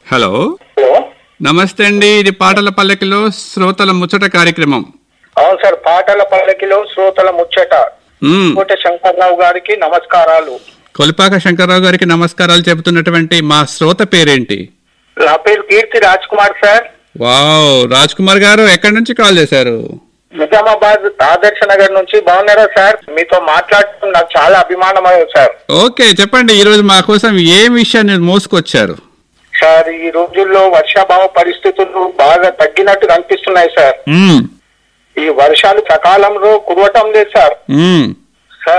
Hello hello నమస్తే అండి ఇది పాటల పల్లకిలో శ్రోతల ముచ్చట కార్యక్రమం అవును సార్ పాటల పల్లకిలో శ్రోతల ముచ్చట మ్మ్. కోట శంకర్రావు గారికి నమస్కారాలు కొలిపాక శంకర్రావు గారికి నమస్కారాలు చెబుతున్నటువంటి మా శ్రోత పేరేంటి నా పేరు కీర్తి రాజ్ కుమార్ సార్ వావ్ రాజ్ కుమార్ గారు ఎక్కడి నుంచి కాల్ చేశారు నిజామాబాద్ ఆదర్శ నగర్ నుంచి బాగున్నారా సార్ మీతో మాట్లాడటం నాకు చాలా అభిమానమయ్యే సార్ ఓకే చెప్పండి ఈరోజు మా కోసం ఏ విషయాన్ని మోసుకొచ్చారు సార్ ఈ రోజుల్లో వర్షాభావ పరిస్థితులు బాగా తగ్గినట్టు కనిపిస్తున్నాయి సార్ మ్మ్. ఈ వర్షాలు సకాలంలో కురవటం లేదు సార్ మ్మ్.